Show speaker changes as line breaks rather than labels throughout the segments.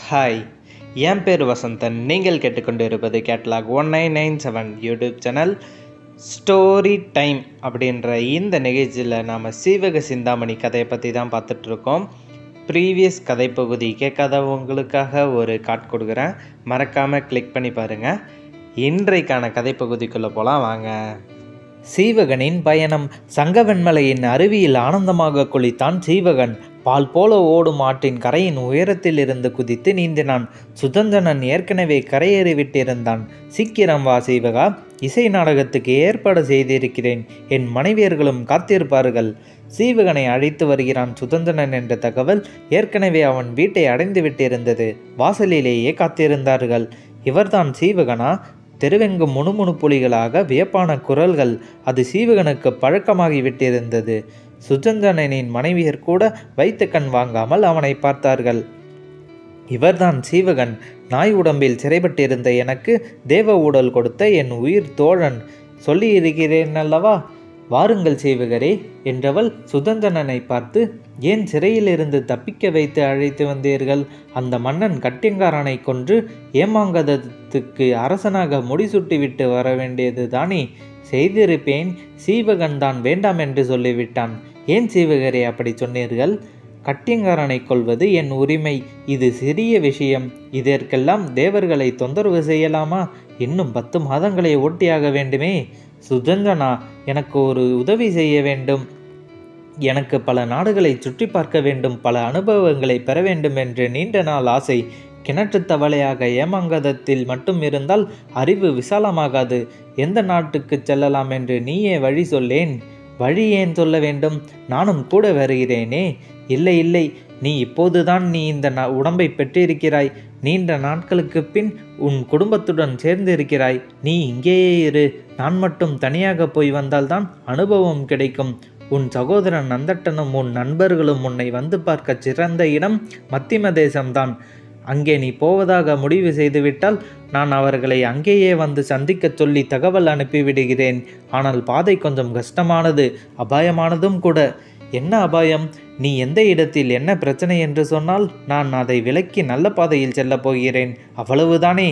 hi என் பேர் வசந்தன் நீங்கள் கேட்டுக்கொண்டிருப்பது catalogue one nine nine seven YouTube channel story time அப்படின்ற இந்த நிகழ்ச்சியில் நாம் சீவக சிந்தாமணி கதையை பற்றி தான் பார்த்துட்ருக்கோம் ப்ரீவியஸ் கதை பகுதி கேட்காதவங்களுக்காக ஒரு காட் கொடுக்குறேன் மறக்காமல் கிளிக் பண்ணி பாருங்கள் இன்றைக்கான கதை பகுதிக்குள்ளே போகலாம் வாங்க சீவகனின் பயணம் சங்கவெண்மலையின் அருவியில் ஆனந்தமாக குளித்தான் சீவகன் பால் போல ஓடும் ஆற்றின் கரையின் உயரத்தில் இருந்து குதித்து நீந்தினான் சுதந்திரன் ஏற்கனவே கரையேறிவிட்டிருந்தான் சீக்கிரம் வா சீவகா இசை நாடகத்துக்கு ஏற்பாடு செய்திருக்கிறேன் என் மனைவியர்களும் காத்திருப்பார்கள் சீவகனை அழைத்து வருகிறான் சுதந்திரன் என்ற தகவல் ஏற்கனவே அவன் வீட்டை அடைந்து விட்டிருந்தது வாசலிலேயே காத்திருந்தார்கள் இவர்தான் சீவகனா தெருவெங்கும் முணுமுணுப்புலிகளாக வியப்பான குரல்கள் அது சீவகனுக்கு பழக்கமாகிவிட்டிருந்தது சுஜந்தனனின் மனைவியர் கூட வைத்த கண் வாங்காமல் அவனை பார்த்தார்கள் இவர்தான் சீவகன் நாய் உடம்பில் சிறைப்பட்டிருந்த எனக்கு தேவ ஊடல் கொடுத்த என் உயிர் தோழன் சொல்லியிருக்கிறேன் அல்லவா வாருங்கள் சீவகரே என்றவள் சுதந்திரனை பார்த்து ஏன் சிறையிலிருந்து தப்பிக்க வைத்து அழைத்து வந்தீர்கள் அந்த மன்னன் கட்டியங்காரனை கொன்று ஏமாங்கதத்துக்கு அரசனாக முடிசூட்டிவிட்டு வர வேண்டியது தானே செய்திருப்பேன் சீவகன் தான் வேண்டாம் என்று சொல்லிவிட்டான் ஏன் சீவகரே அப்படி சொன்னீர்கள் கட்டியங்காரனை கொள்வது என் உரிமை இது சிறிய விஷயம் இதற்கெல்லாம் தேவர்களை தொந்தரவு செய்யலாமா இன்னும் பத்து மாதங்களை ஓட்டியாக வேண்டுமே சுதந்திரனா எனக்கு ஒரு உதவி செய்ய வேண்டும் எனக்கு பல நாடுகளை சுற்றி பார்க்க வேண்டும் பல அனுபவங்களை பெற வேண்டும் என்று நீண்ட நாள் ஆசை கிணற்று தவளையாக ஏமாங்கதத்தில் மட்டும் இருந்தால் அறிவு விசாலமாகாது எந்த நாட்டுக்கு செல்லலாம் என்று நீயே வழி சொல்லேன் வழி ஏன் சொல்ல வேண்டும் நானும் கூட வருகிறேனே இல்லை இல்லை நீ இப்போதுதான் நீ இந்த ந உடம்பை பெற்றிருக்கிறாய் நீண்ட நாட்களுக்கு பின் உன் குடும்பத்துடன் சேர்ந்திருக்கிறாய் நீ இங்கேயே இரு நான் மட்டும் தனியாக போய் வந்தால்தான் அனுபவம் கிடைக்கும் உன் சகோதரன் நந்தட்டனும் உன் நண்பர்களும் உன்னை வந்து பார்க்க சிறந்த இடம் மத்திம தேசம்தான் அங்கே நீ போவதாக முடிவு செய்துவிட்டால் நான் அவர்களை அங்கேயே வந்து சந்திக்கச் சொல்லி தகவல் அனுப்பிவிடுகிறேன் ஆனால் பாதை கொஞ்சம் கஷ்டமானது அபாயமானதும் கூட என்ன அபாயம் நீ எந்த இடத்தில் என்ன பிரச்சனை என்று சொன்னால் நான் அதை விலக்கி நல்ல பாதையில் செல்லப் போகிறேன் அவ்வளவுதானே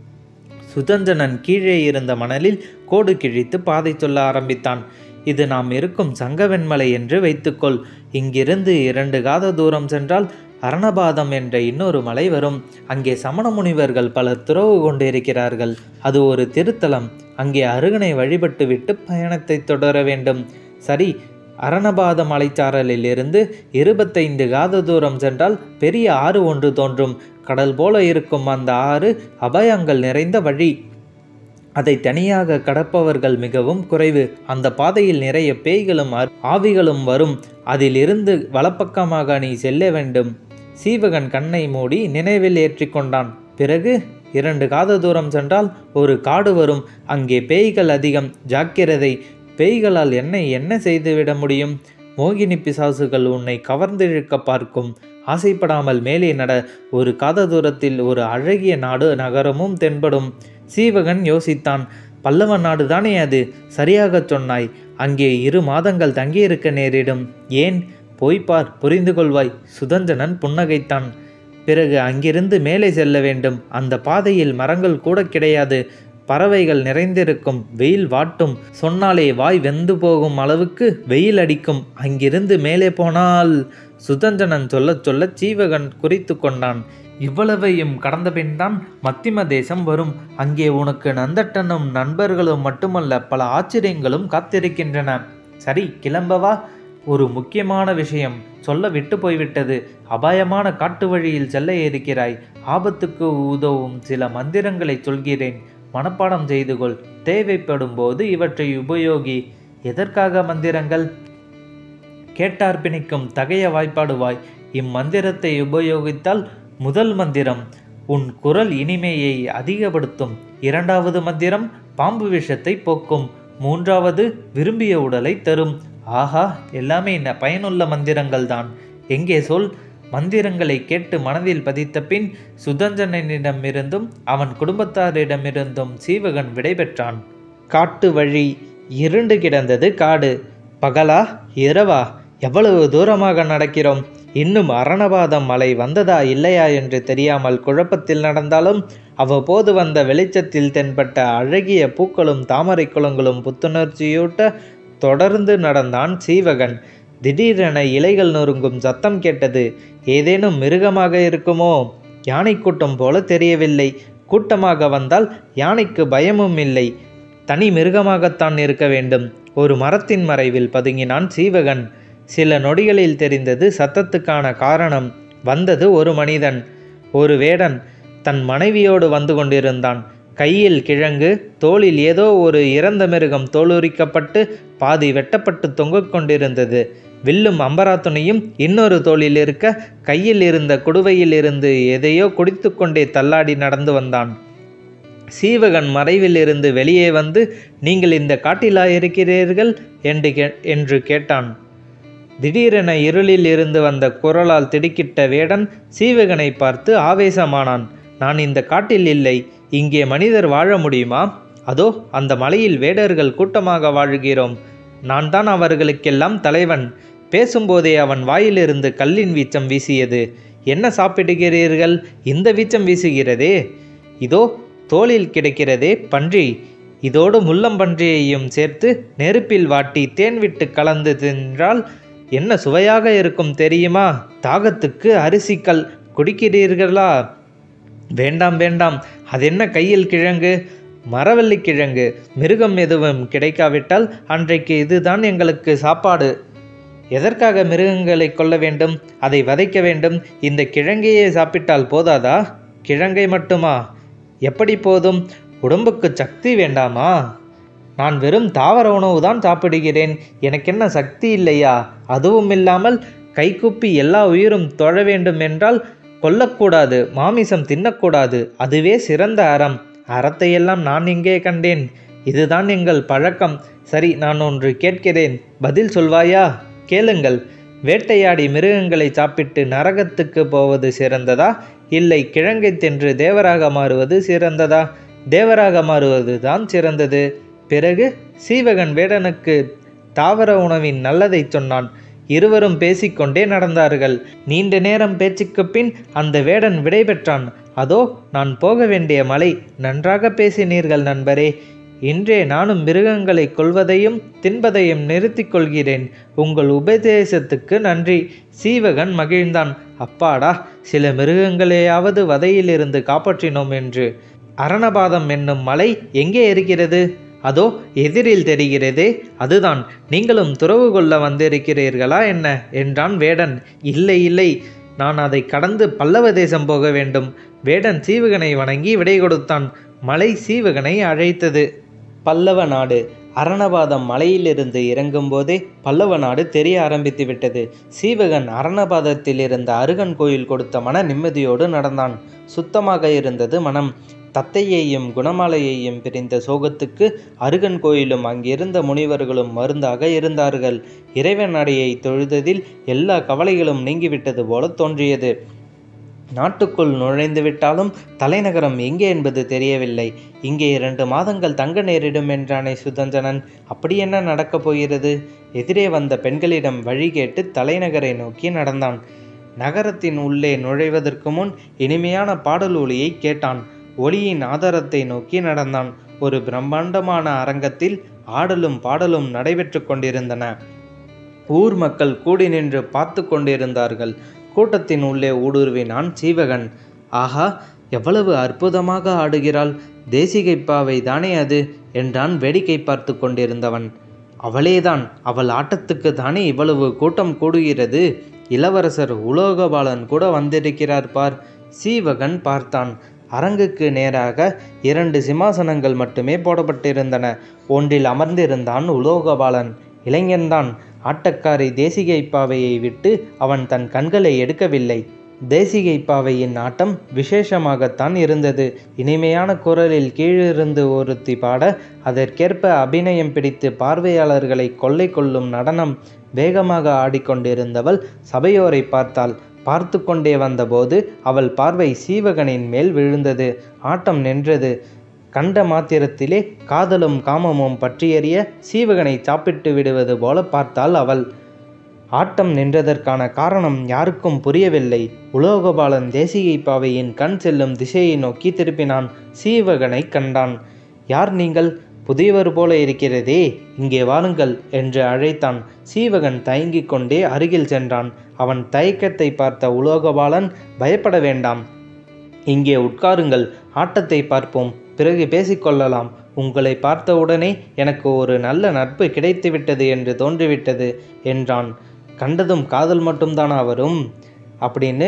சுதஞ்சனன் கீழே இருந்த மணலில் கோடு கிழித்து பாதை சொல்ல ஆரம்பித்தான் இது நாம் இருக்கும் சங்கவெண்மலை என்று வைத்துக்கொள் இங்கிருந்து இரண்டு காத தூரம் சென்றால் அரணபாதம் என்ற இன்னொரு மலை வரும் அங்கே சமண முனிவர்கள் பலர் துறவு கொண்டிருக்கிறார்கள் அது ஒரு திருத்தலம் அங்கே அருகனை வழிபட்டு விட்டு பயணத்தை தொடர வேண்டும் சரி அரணபாத மலைச்சாரலில் இருந்து இருபத்தைந்து காத தூரம் சென்றால் பெரிய ஆறு ஒன்று தோன்றும் கடல் போல இருக்கும் அந்த ஆறு அபாயங்கள் நிறைந்த வழி அதை தனியாக கடப்பவர்கள் மிகவும் குறைவு அந்த பாதையில் நிறைய பேய்களும் ஆவிகளும் வரும் அதிலிருந்து வலப்பக்கமாக நீ செல்ல வேண்டும் சீவகன் கண்ணை மூடி நினைவில் ஏற்றிக்கொண்டான் பிறகு இரண்டு காத தூரம் சென்றால் ஒரு காடு வரும் அங்கே பேய்கள் அதிகம் ஜாக்கிரதை பேய்களால் என்னை என்ன செய்துவிட முடியும் மோகினி பிசாசுகள் உன்னை கவர்ந்திழுக்க பார்க்கும் ஆசைப்படாமல் மேலே நட ஒரு காத தூரத்தில் ஒரு அழகிய நாடு நகரமும் தென்படும் சீவகன் யோசித்தான் பல்லவ நாடு தானே அது சரியாகச் சொன்னாய் அங்கே இரு மாதங்கள் தங்கியிருக்க நேரிடும் ஏன் போய்ப்பார் புரிந்து கொள்வாய் சுதஞ்சனன் புன்னகைத்தான் பிறகு அங்கிருந்து மேலே செல்ல வேண்டும் அந்த பாதையில் மரங்கள் கூட கிடையாது பறவைகள் நிறைந்திருக்கும் வெயில் வாட்டும் சொன்னாலே வாய் வெந்து போகும் அளவுக்கு வெயில் அடிக்கும் அங்கிருந்து மேலே போனால் சுதஞ்சனன் சொல்ல சொல்ல சீவகன் குறித்து கொண்டான் இவ்வளவையும் கடந்த பின்தான் மத்திம தேசம் வரும் அங்கே உனக்கு நந்தட்டனும் நண்பர்களும் மட்டுமல்ல பல ஆச்சரியங்களும் காத்திருக்கின்றன சரி கிளம்பவா ஒரு முக்கியமான விஷயம் சொல்ல விட்டு போய்விட்டது அபாயமான காட்டு வழியில் செல்ல இருக்கிறாய் ஆபத்துக்கு உதவும் சில மந்திரங்களை சொல்கிறேன் மனப்பாடம் செய்து கொள் தேவைப்படும் போது இவற்றை உபயோகி எதற்காக மந்திரங்கள் கேட்டார் பிணிக்கும் தகைய வாய்ப்பாடுவாய் இம்மந்திரத்தை உபயோகித்தால் முதல் மந்திரம் உன் குரல் இனிமையை அதிகப்படுத்தும் இரண்டாவது மந்திரம் பாம்பு விஷத்தை போக்கும் மூன்றாவது விரும்பிய உடலை தரும் ஆஹா எல்லாமே பயனுள்ள மந்திரங்கள் தான் எங்கே சொல் மந்திரங்களை கேட்டு மனதில் பதித்த பின் சுதஞ்சனிடமிருந்தும் அவன் குடும்பத்தாரிடமிருந்தும் சீவகன் விடைபெற்றான் காட்டு வழி இருண்டு கிடந்தது காடு பகலா இரவா எவ்வளவு தூரமாக நடக்கிறோம் இன்னும் அரணபாதம் மலை வந்ததா இல்லையா என்று தெரியாமல் குழப்பத்தில் நடந்தாலும் அவ்வப்போது வந்த வெளிச்சத்தில் தென்பட்ட அழகிய பூக்களும் தாமரை குளங்களும் புத்துணர்ச்சியூட்ட தொடர்ந்து நடந்தான் சீவகன் திடீரென இலைகள் நொறுங்கும் சத்தம் கேட்டது ஏதேனும் மிருகமாக இருக்குமோ யானை கூட்டம் போல தெரியவில்லை கூட்டமாக வந்தால் யானைக்கு பயமும் இல்லை தனி மிருகமாகத்தான் இருக்க வேண்டும் ஒரு மரத்தின் மறைவில் பதுங்கினான் சீவகன் சில நொடிகளில் தெரிந்தது சத்தத்துக்கான காரணம் வந்தது ஒரு மனிதன் ஒரு வேடன் தன் மனைவியோடு வந்து கொண்டிருந்தான் கையில் கிழங்கு தோளில் ஏதோ ஒரு இறந்த மிருகம் தோலுரிக்கப்பட்டு பாதி வெட்டப்பட்டு தொங்கிக் கொண்டிருந்தது வில்லும் அம்பராத்துணியும் இன்னொரு தோளில் இருக்க கையில் இருந்த குடுவையில் இருந்து எதையோ குடித்துக்கொண்டே தள்ளாடி நடந்து வந்தான் சீவகன் மறைவில் இருந்து வெளியே வந்து நீங்கள் இந்த காட்டிலா இருக்கிறீர்கள் என்று கே என்று கேட்டான் திடீரென இருளில் இருந்து வந்த குரலால் திடுக்கிட்ட வேடன் சீவகனை பார்த்து ஆவேசமானான் நான் இந்த காட்டில் இல்லை இங்கே மனிதர் வாழ முடியுமா அதோ அந்த மலையில் வேடர்கள் கூட்டமாக வாழ்கிறோம் நான் தான் அவர்களுக்கெல்லாம் தலைவன் பேசும்போதே அவன் வாயிலிருந்து கல்லின் வீச்சம் வீசியது என்ன சாப்பிடுகிறீர்கள் இந்த வீச்சம் வீசுகிறதே இதோ தோளில் கிடைக்கிறதே பன்றி இதோடு முள்ளம்பன்றியையும் சேர்த்து நெருப்பில் வாட்டி தேன் விட்டு கலந்து தின்றால் என்ன சுவையாக இருக்கும் தெரியுமா தாகத்துக்கு அரிசிக்கல் குடிக்கிறீர்களா வேண்டாம் வேண்டாம் அதென்ன கையில் கிழங்கு மரவள்ளி கிழங்கு மிருகம் எதுவும் கிடைக்காவிட்டால் அன்றைக்கு இதுதான் எங்களுக்கு சாப்பாடு எதற்காக மிருகங்களை கொல்ல வேண்டும் அதை வதைக்க வேண்டும் இந்த கிழங்கையே சாப்பிட்டால் போதாதா கிழங்கை மட்டுமா எப்படி போதும் உடம்புக்கு சக்தி வேண்டாமா நான் வெறும் தாவர உணவு தான் சாப்பிடுகிறேன் எனக்கென்ன சக்தி இல்லையா அதுவும் இல்லாமல் கைகுப்பி எல்லா உயிரும் தொழ வேண்டும் என்றால் கொல்லக்கூடாது மாமிசம் தின்னக்கூடாது அதுவே சிறந்த அறம் அறத்தையெல்லாம் நான் இங்கே கண்டேன் இதுதான் எங்கள் பழக்கம் சரி நான் ஒன்று கேட்கிறேன் பதில் சொல்வாயா கேளுங்கள் வேட்டையாடி மிருகங்களை சாப்பிட்டு நரகத்துக்கு போவது சிறந்ததா இல்லை கிழங்கை தின்று தேவராக மாறுவது சிறந்ததா தேவராக மாறுவது தான் சிறந்தது பிறகு சீவகன் வேடனுக்கு தாவர உணவின் நல்லதைச் சொன்னான் இருவரும் பேசிக்கொண்டே நடந்தார்கள் நீண்ட நேரம் பேச்சுக்கு பின் அந்த வேடன் விடைபெற்றான் அதோ நான் போக வேண்டிய மலை நன்றாக பேசினீர்கள் நண்பரே இன்றே நானும் மிருகங்களை கொல்வதையும் தின்பதையும் நிறுத்திக் கொள்கிறேன் உங்கள் உபதேசத்துக்கு நன்றி சீவகன் மகிழ்ந்தான் அப்பாடா சில மிருகங்களையாவது வதையிலிருந்து காப்பாற்றினோம் என்று அரணபாதம் என்னும் மலை எங்கே இருக்கிறது அதோ எதிரில் தெரிகிறதே அதுதான் நீங்களும் துறவு கொள்ள வந்திருக்கிறீர்களா என்ன என்றான் வேடன் இல்லை இல்லை நான் அதை கடந்து பல்லவ தேசம் போக வேண்டும் வேடன் சீவகனை வணங்கி விடை கொடுத்தான் மலை சீவகனை அழைத்தது பல்லவ நாடு அரணபாதம் மலையிலிருந்து இறங்கும்போதே பல்லவ நாடு தெரிய ஆரம்பித்து விட்டது சீவகன் அரணபாதத்தில் இருந்த அருகன் கோயில் கொடுத்த மன நிம்மதியோடு நடந்தான் சுத்தமாக இருந்தது மனம் தத்தையையும் குணமாலையையும் பிரிந்த சோகத்துக்கு அருகன் கோயிலும் அங்கிருந்த முனிவர்களும் மருந்தாக இருந்தார்கள் இறைவன் அடையை தொழுததில் எல்லா கவலைகளும் நீங்கிவிட்டது போல தோன்றியது நாட்டுக்குள் நுழைந்து விட்டாலும் தலைநகரம் எங்கே என்பது தெரியவில்லை இங்கே இரண்டு மாதங்கள் தங்க நேரிடும் என்றானே சுதஞ்சனன் அப்படி என்ன நடக்கப் போகிறது எதிரே வந்த பெண்களிடம் வழி கேட்டு தலைநகரை நோக்கி நடந்தான் நகரத்தின் உள்ளே நுழைவதற்கு முன் இனிமையான பாடல் ஒலியை கேட்டான் ஒளியின் ஆதாரத்தை நோக்கி நடந்தான் ஒரு பிரம்மாண்டமான அரங்கத்தில் ஆடலும் பாடலும் நடைபெற்று கொண்டிருந்தன ஊர் மக்கள் கூடி நின்று பார்த்து கொண்டிருந்தார்கள் கூட்டத்தின் உள்ளே ஊடுருவினான் சீவகன் ஆஹா எவ்வளவு அற்புதமாக ஆடுகிறாள் தேசிகைப்பாவை தானே அது என்றான் வேடிக்கை பார்த்து கொண்டிருந்தவன் அவளேதான் அவள் ஆட்டத்துக்கு தானே இவ்வளவு கூட்டம் கூடுகிறது இளவரசர் உலோகபாலன் கூட வந்திருக்கிறார் பார் சீவகன் பார்த்தான் அரங்குக்கு நேராக இரண்டு சிம்மாசனங்கள் மட்டுமே போடப்பட்டிருந்தன ஒன்றில் அமர்ந்திருந்தான் உலோகபாலன் இளைஞன்தான் ஆட்டக்காரி தேசிகை பாவையை விட்டு அவன் தன் கண்களை எடுக்கவில்லை தேசிகை பாவையின் ஆட்டம் விசேஷமாகத்தான் இருந்தது இனிமையான குரலில் கீழிருந்து ஒருத்தி பாட அதற்கேற்ப அபிநயம் பிடித்து பார்வையாளர்களை கொள்ளை கொள்ளும் நடனம் வேகமாக ஆடிக்கொண்டிருந்தவள் சபையோரை பார்த்தாள் பார்த்து கொண்டே வந்தபோது அவள் பார்வை சீவகனின் மேல் விழுந்தது ஆட்டம் நின்றது கண்ட மாத்திரத்திலே காதலும் காமமும் பற்றியறிய சீவகனை சாப்பிட்டு விடுவது போல பார்த்தாள் அவள் ஆட்டம் நின்றதற்கான காரணம் யாருக்கும் புரியவில்லை உலோகபாலன் தேசிகை பாவையின் கண் செல்லும் திசையை நோக்கி திருப்பினான் சீவகனை கண்டான் யார் நீங்கள் புதியவர் போல இருக்கிறதே இங்கே வாருங்கள் என்று அழைத்தான் சீவகன் தயங்கிக் கொண்டே அருகில் சென்றான் அவன் தயக்கத்தை பார்த்த உலோகபாலன் பயப்பட வேண்டாம் இங்கே உட்காருங்கள் ஆட்டத்தை பார்ப்போம் பிறகு பேசிக்கொள்ளலாம் உங்களை பார்த்தவுடனே எனக்கு ஒரு நல்ல நட்பு கிடைத்துவிட்டது என்று தோன்றிவிட்டது என்றான் கண்டதும் காதல் மட்டும்தானா வரும் அப்படின்னு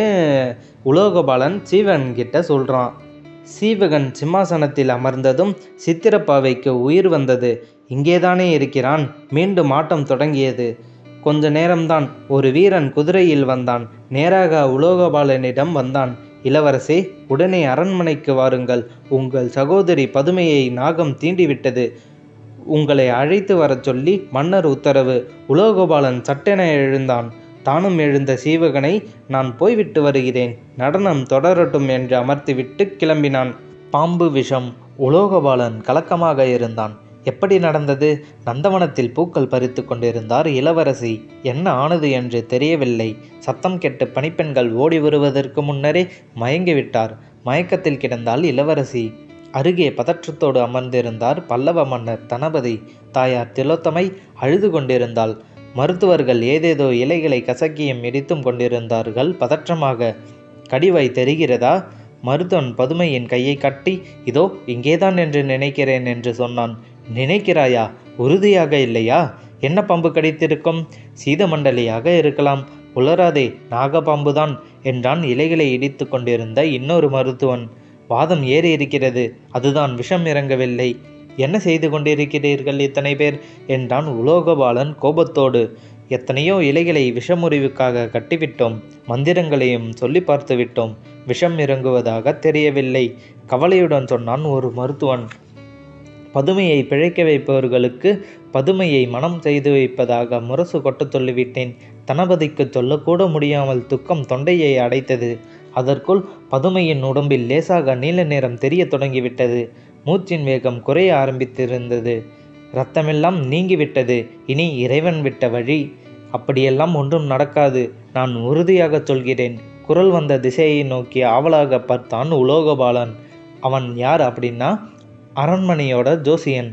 உலோகபாலன் சீவன் கிட்ட சொல்கிறான் சீவகன் சிம்மாசனத்தில் அமர்ந்ததும் சித்திரப்பாவைக்கு உயிர் வந்தது இங்கேதானே இருக்கிறான் மீண்டும் ஆட்டம் தொடங்கியது கொஞ்ச நேரம்தான் ஒரு வீரன் குதிரையில் வந்தான் நேராக உலோகபாலனிடம் வந்தான் இளவரசே உடனே அரண்மனைக்கு வாருங்கள் உங்கள் சகோதரி பதுமையை நாகம் தீண்டிவிட்டது உங்களை அழைத்து வரச் சொல்லி மன்னர் உத்தரவு உலோகபாலன் சட்டென எழுந்தான் தானும் எழுந்த சீவகனை நான் போய்விட்டு வருகிறேன் நடனம் தொடரட்டும் என்று அமர்த்திவிட்டு கிளம்பினான் பாம்பு விஷம் உலோகபாலன் கலக்கமாக இருந்தான் எப்படி நடந்தது நந்தவனத்தில் பூக்கள் பறித்து கொண்டிருந்தார் இளவரசி என்ன ஆனது என்று தெரியவில்லை சத்தம் கெட்டு பணிப்பெண்கள் ஓடி வருவதற்கு முன்னரே மயங்கிவிட்டார் மயக்கத்தில் கிடந்தால் இளவரசி அருகே பதற்றத்தோடு அமர்ந்திருந்தார் பல்லவ மன்னர் தனபதி தாயார் திலோத்தமை அழுது கொண்டிருந்தாள் மருத்துவர்கள் ஏதேதோ இலைகளை கசக்கியும் இடித்தும் கொண்டிருந்தார்கள் பதற்றமாக கடிவாய் தெரிகிறதா மருத்துவன் பதுமையின் கையை கட்டி இதோ இங்கேதான் என்று நினைக்கிறேன் என்று சொன்னான் நினைக்கிறாயா உறுதியாக இல்லையா என்ன பாம்பு கடித்திருக்கும் சீதமண்டலியாக இருக்கலாம் உளராதே நாகப்பாம்புதான் என்றான் இலைகளை இடித்து கொண்டிருந்த இன்னொரு மருத்துவன் வாதம் ஏறி இருக்கிறது அதுதான் விஷம் இறங்கவில்லை என்ன செய்து கொண்டிருக்கிறீர்கள் இத்தனை பேர் என்றான் உலோகபாலன் கோபத்தோடு எத்தனையோ இலைகளை விஷமுறிவுக்காக கட்டிவிட்டோம் மந்திரங்களையும் சொல்லி பார்த்து விட்டோம் விஷம் இறங்குவதாக தெரியவில்லை கவலையுடன் சொன்னான் ஒரு மருத்துவன் பதுமையை பிழைக்க வைப்பவர்களுக்கு பதுமையை மனம் செய்து வைப்பதாக முரசு கொட்டச் சொல்லிவிட்டேன் தனபதிக்கு சொல்லக்கூட முடியாமல் துக்கம் தொண்டையை அடைத்தது அதற்குள் பதுமையின் உடம்பில் லேசாக நீல நிறம் தெரிய தொடங்கிவிட்டது மூச்சின் வேகம் குறைய ஆரம்பித்திருந்தது இரத்தமெல்லாம் நீங்கிவிட்டது இனி இறைவன் விட்ட வழி அப்படியெல்லாம் ஒன்றும் நடக்காது நான் உறுதியாகச் சொல்கிறேன் குரல் வந்த திசையை நோக்கி ஆவலாக பார்த்தான் உலோகபாலன் அவன் யார் அப்படின்னா அரண்மனையோட ஜோசியன்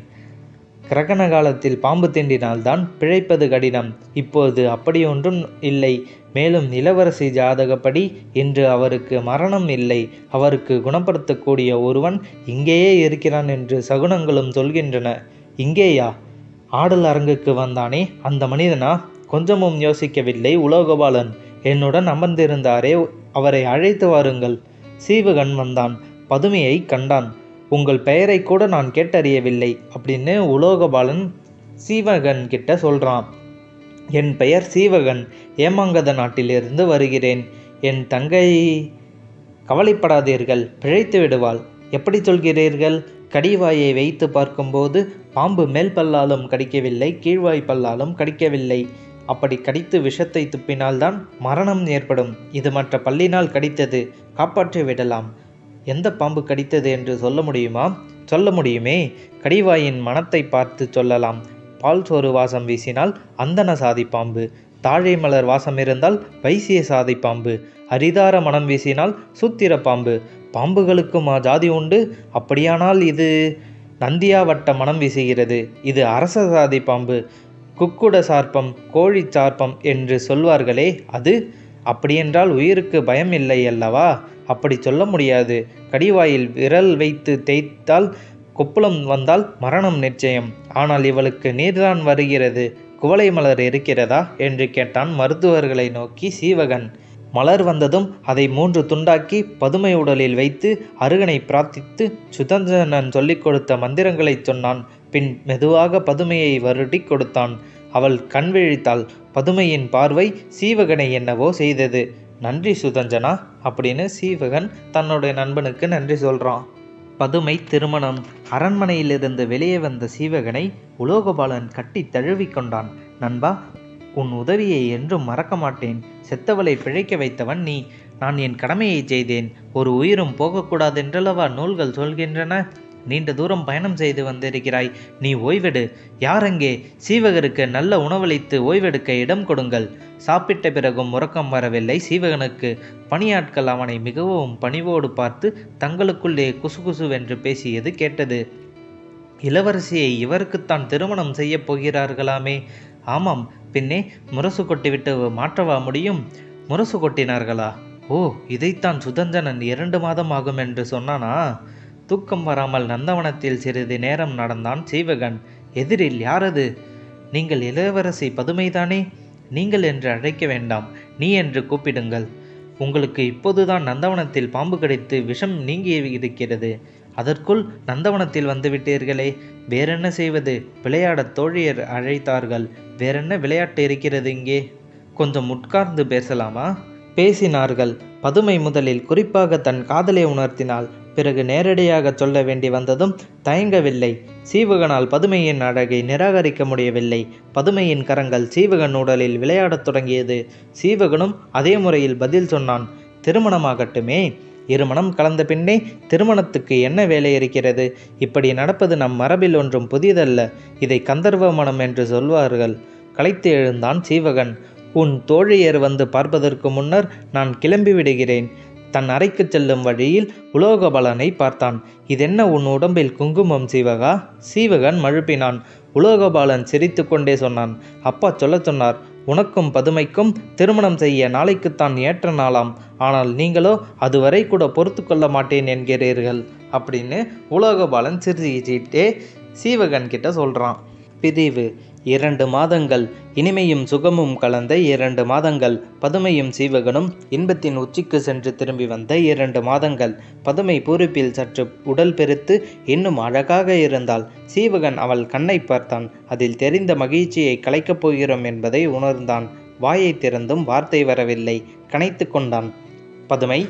கிரகண காலத்தில் பாம்பு தீண்டினால்தான் பிழைப்பது கடினம் இப்போது அப்படியொன்றும் இல்லை மேலும் இளவரசி ஜாதகப்படி இன்று அவருக்கு மரணம் இல்லை அவருக்கு குணப்படுத்தக்கூடிய ஒருவன் இங்கேயே இருக்கிறான் என்று சகுனங்களும் சொல்கின்றன இங்கேயா ஆடல் அரங்குக்கு வந்தானே அந்த மனிதனா கொஞ்சமும் யோசிக்கவில்லை உலோகபாலன் என்னுடன் அமர்ந்திருந்தாரே அவரை அழைத்து வாருங்கள் சீவகன் வந்தான் பதுமையை கண்டான் உங்கள் பெயரை கூட நான் கேட்டறியவில்லை அப்படின்னு உலோகபாலன் சீவகன் கிட்ட சொல்றான் என் பெயர் சீவகன் ஏமாங்கத நாட்டிலிருந்து வருகிறேன் என் தங்கை கவலைப்படாதீர்கள் பிழைத்து விடுவாள் எப்படி சொல்கிறீர்கள் கடிவாயை வைத்து பார்க்கும்போது பாம்பு மேல் பல்லாலும் கடிக்கவில்லை கீழ்வாய் பல்லாலும் கடிக்கவில்லை அப்படி கடித்து விஷத்தை துப்பினால்தான் மரணம் ஏற்படும் இது மற்ற பல்லினால் கடித்தது காப்பாற்றி விடலாம் எந்த பாம்பு கடித்தது என்று சொல்ல முடியுமா சொல்ல முடியுமே கடிவாயின் மனத்தை பார்த்து சொல்லலாம் பால் சோறு வாசம் வீசினால் அந்தன சாதி பாம்பு தாழை மலர் வாசம் இருந்தால் வைசிய சாதி பாம்பு அரிதார மனம் வீசினால் சூத்திர பாம்பு பாம்புகளுக்கும் ஜாதி உண்டு அப்படியானால் இது நந்தியா வட்ட மனம் வீசுகிறது இது அரச சாதி பாம்பு குக்குட சார்ப்பம் கோழி சார்ப்பம் என்று சொல்வார்களே அது அப்படியென்றால் உயிருக்கு பயம் இல்லை அல்லவா அப்படி சொல்ல முடியாது கடிவாயில் விரல் வைத்து தேய்த்தால் கொப்புளம் வந்தால் மரணம் நிச்சயம் ஆனால் இவளுக்கு நீர்தான் வருகிறது குவளை மலர் இருக்கிறதா என்று கேட்டான் மருத்துவர்களை நோக்கி சீவகன் மலர் வந்ததும் அதை மூன்று துண்டாக்கி பதுமை உடலில் வைத்து அருகனை பிரார்த்தித்து சுதந்திரன் சொல்லிக் கொடுத்த மந்திரங்களைச் சொன்னான் பின் மெதுவாக பதுமையை வருடி கொடுத்தான் அவள் கண் விழித்தாள் பதுமையின் பார்வை சீவகனை என்னவோ செய்தது நன்றி சுதஞ்சனா அப்படின்னு சீவகன் தன்னுடைய நண்பனுக்கு நன்றி சொல்றான் பதுமை திருமணம் அரண்மனையிலிருந்து வெளியே வந்த சீவகனை உலோகபாலன் கட்டி தழுவிக்கொண்டான் நண்பா உன் உதவியை என்றும் மறக்க மாட்டேன் செத்தவளை பிழைக்க வைத்தவன் நீ நான் என் கடமையை செய்தேன் ஒரு உயிரும் போகக்கூடாதென்றளவா நூல்கள் சொல்கின்றன நீண்ட தூரம் பயணம் செய்து வந்திருக்கிறாய் நீ ஓய்வெடு யாரெங்கே சீவகருக்கு நல்ல உணவளித்து ஓய்வெடுக்க இடம் கொடுங்கள் சாப்பிட்ட பிறகும் உறக்கம் வரவில்லை சீவகனுக்கு பணியாட்கள் அவனை மிகவும் பணிவோடு பார்த்து தங்களுக்குள்ளே குசுகுசுவென்று பேசியது கேட்டது இளவரசியை இவருக்குத்தான் திருமணம் செய்யப் போகிறார்களாமே ஆமாம் பின்னே முரசு கொட்டிவிட்டு மாற்றவா முடியும் முரசு கொட்டினார்களா ஓ இதைத்தான் சுதஞ்சனன் இரண்டு மாதம் ஆகும் என்று சொன்னானா தூக்கம் வராமல் நந்தவனத்தில் சிறிது நேரம் நடந்தான் சீவகன் எதிரில் யாரது நீங்கள் இளவரசி பதுமைதானே நீங்கள் என்று அழைக்க வேண்டாம் நீ என்று கூப்பிடுங்கள் உங்களுக்கு இப்போதுதான் நந்தவனத்தில் பாம்பு கடித்து விஷம் நீங்கி இருக்கிறது அதற்குள் நந்தவனத்தில் வந்துவிட்டீர்களே வேறென்ன செய்வது விளையாடத் தோழியர் அழைத்தார்கள் வேறென்ன விளையாட்டு இருக்கிறது இங்கே கொஞ்சம் உட்கார்ந்து பேசலாமா பேசினார்கள் பதுமை முதலில் குறிப்பாக தன் காதலை உணர்த்தினாள் பிறகு நேரடியாக சொல்ல வேண்டி வந்ததும் தயங்கவில்லை சீவகனால் பதுமையின் அழகை நிராகரிக்க முடியவில்லை பதுமையின் கரங்கள் சீவகன் உடலில் விளையாடத் தொடங்கியது சீவகனும் அதே முறையில் பதில் சொன்னான் திருமணமாகட்டுமே இருமணம் கலந்த பின்னே திருமணத்துக்கு என்ன வேலை இருக்கிறது இப்படி நடப்பது நம் மரபில் ஒன்றும் புதியதல்ல இதை கந்தர்வ மனம் என்று சொல்வார்கள் களைத்து எழுந்தான் சீவகன் உன் தோழியர் வந்து பார்ப்பதற்கு முன்னர் நான் கிளம்பி விடுகிறேன் தன் அறைக்கு செல்லும் வழியில் உலோகபாலனை பார்த்தான் இதென்ன உன் உடம்பில் குங்குமம் சீவகா சீவகன் மழுப்பினான் உலோகபாலன் சிரித்து கொண்டே சொன்னான் அப்பா சொல்லச் சொன்னார் உனக்கும் பதுமைக்கும் திருமணம் செய்ய நாளைக்குத்தான் ஏற்ற நாளாம் ஆனால் நீங்களோ அதுவரை கூட பொறுத்து கொள்ள மாட்டேன் என்கிறீர்கள் அப்படின்னு உலோகபாலன் சிரிச்சிட்டே சீவகன் கிட்ட சொல்கிறான் பிரிவு இரண்டு மாதங்கள் இனிமையும் சுகமும் கலந்த இரண்டு மாதங்கள் பதுமையும் சீவகனும் இன்பத்தின் உச்சிக்கு சென்று திரும்பி வந்த இரண்டு மாதங்கள் பதுமை பூரிப்பில் சற்று உடல் பெருத்து இன்னும் அழகாக இருந்தாள் சீவகன் அவள் கண்ணை பார்த்தான் அதில் தெரிந்த மகிழ்ச்சியை கலைக்கப் போகிறோம் என்பதை உணர்ந்தான் வாயை திறந்தும் வார்த்தை வரவில்லை கனைத்து கொண்டான் பதுமை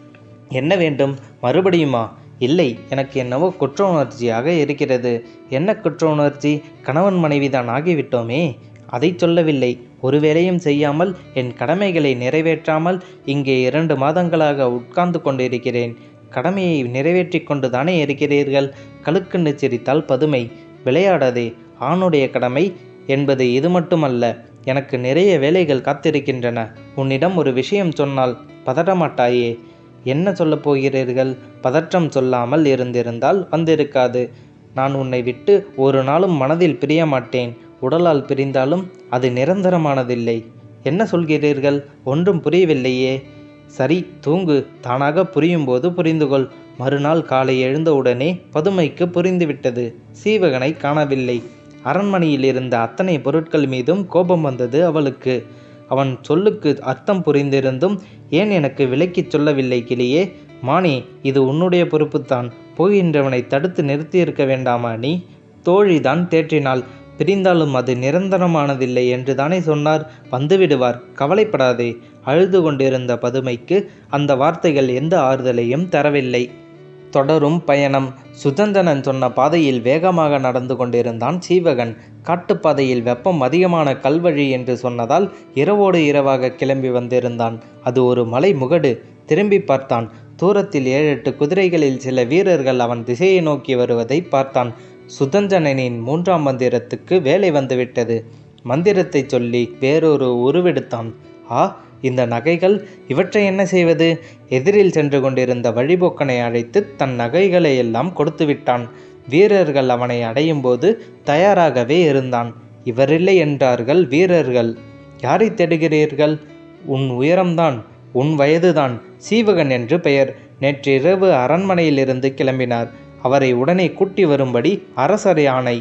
என்ன வேண்டும் மறுபடியுமா இல்லை எனக்கு என்னவோ குற்ற உணர்ச்சியாக இருக்கிறது என்ன குற்ற உணர்ச்சி கணவன் மனைவிதான் ஆகிவிட்டோமே அதை சொல்லவில்லை ஒரு வேலையும் செய்யாமல் என் கடமைகளை நிறைவேற்றாமல் இங்கே இரண்டு மாதங்களாக உட்கார்ந்து கொண்டிருக்கிறேன் கடமையை நிறைவேற்றி கொண்டு தானே இருக்கிறீர்கள் கழுக்கண்டு சிரித்தால் பதுமை விளையாடாதே ஆணுடைய கடமை என்பது இது மட்டுமல்ல எனக்கு நிறைய வேலைகள் காத்திருக்கின்றன உன்னிடம் ஒரு விஷயம் சொன்னால் பதறமாட்டாயே என்ன சொல்லப் போகிறீர்கள் பதற்றம் சொல்லாமல் இருந்திருந்தால் வந்திருக்காது நான் உன்னை விட்டு ஒரு நாளும் மனதில் பிரிய மாட்டேன் உடலால் பிரிந்தாலும் அது நிரந்தரமானதில்லை என்ன சொல்கிறீர்கள் ஒன்றும் புரியவில்லையே சரி தூங்கு தானாக புரியும்போது புரிந்துகொள் மறுநாள் காலை எழுந்தவுடனே பதுமைக்கு புரிந்துவிட்டது சீவகனை காணவில்லை அரண்மனையில் இருந்த அத்தனை பொருட்கள் மீதும் கோபம் வந்தது அவளுக்கு அவன் சொல்லுக்கு அர்த்தம் புரிந்திருந்தும் ஏன் எனக்கு விலக்கிச் சொல்லவில்லை கிளியே மானி இது உன்னுடைய பொறுப்புத்தான் போகின்றவனை தடுத்து நிறுத்தியிருக்க வேண்டாமா நீ தோழிதான் தேற்றினாள் பிரிந்தாலும் அது நிரந்தரமானதில்லை என்று தானே சொன்னார் வந்துவிடுவார் கவலைப்படாதே அழுது கொண்டிருந்த பதுமைக்கு அந்த வார்த்தைகள் எந்த ஆறுதலையும் தரவில்லை தொடரும் பயணம் சுதந்தனன் சொன்ன பாதையில் வேகமாக நடந்து கொண்டிருந்தான் சீவகன் காட்டுப்பாதையில் வெப்பம் அதிகமான கல்வழி என்று சொன்னதால் இரவோடு இரவாக கிளம்பி வந்திருந்தான் அது ஒரு மலை முகடு திரும்பி பார்த்தான் தூரத்தில் ஏழெட்டு குதிரைகளில் சில வீரர்கள் அவன் திசையை நோக்கி வருவதை பார்த்தான் சுதஞ்சனனின் மூன்றாம் மந்திரத்துக்கு வேலை வந்துவிட்டது மந்திரத்தை சொல்லி வேறொரு உருவெடுத்தான் ஆ இந்த நகைகள் இவற்றை என்ன செய்வது எதிரில் சென்று கொண்டிருந்த வழிபோக்கனை அழைத்து தன் நகைகளை எல்லாம் கொடுத்து விட்டான் வீரர்கள் அவனை அடையும் போது தயாராகவே இருந்தான் இவரில்லை என்றார்கள் வீரர்கள் யாரை தேடுகிறீர்கள் உன் உயரம்தான் உன் வயதுதான் சீவகன் என்று பெயர் நேற்றிரவு அரண்மனையிலிருந்து கிளம்பினார் அவரை உடனே கூட்டி வரும்படி அரசரை ஆணை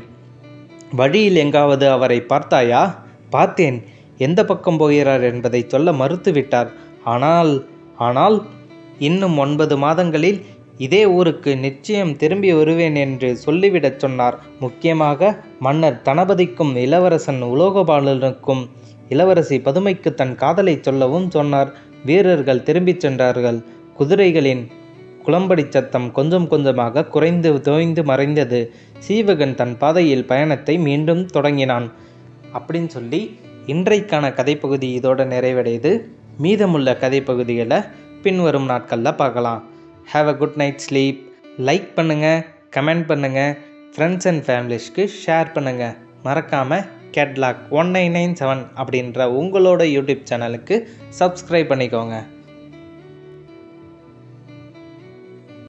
வழியில் எங்காவது அவரை பார்த்தாயா பார்த்தேன் எந்த பக்கம் போகிறார் என்பதை சொல்ல மறுத்துவிட்டார் ஆனால் ஆனால் இன்னும் ஒன்பது மாதங்களில் இதே ஊருக்கு நிச்சயம் திரும்பி வருவேன் என்று சொல்லிவிடச் சொன்னார் முக்கியமாக மன்னர் தனபதிக்கும் இளவரசன் உலோகபாலனுக்கும் இளவரசி பதுமைக்கு தன் காதலை சொல்லவும் சொன்னார் வீரர்கள் திரும்பிச் சென்றார்கள் குதிரைகளின் குளம்படி சத்தம் கொஞ்சம் கொஞ்சமாக குறைந்து தோய்ந்து மறைந்தது சீவகன் தன் பாதையில் பயணத்தை மீண்டும் தொடங்கினான் அப்படின்னு சொல்லி இன்றைக்கான கதைப்பகுதி இதோட நிறைவடையுது மீதமுள்ள கதைப்பகுதிகளை பின்வரும் நாட்களில் பார்க்கலாம் have a good night sleep like பண்ணுங்கள் கமெண்ட் பண்ணுங்கள் ஃப்ரெண்ட்ஸ் அண்ட் ஃபேமிலிஸ்க்கு ஷேர் பண்ணுங்கள் மறக்காமல் catalogue one nine nine seven அப்படின்ற உங்களோட யூடியூப் சேனலுக்கு சப்ஸ்கிரைப் பண்ணிக்கோங்க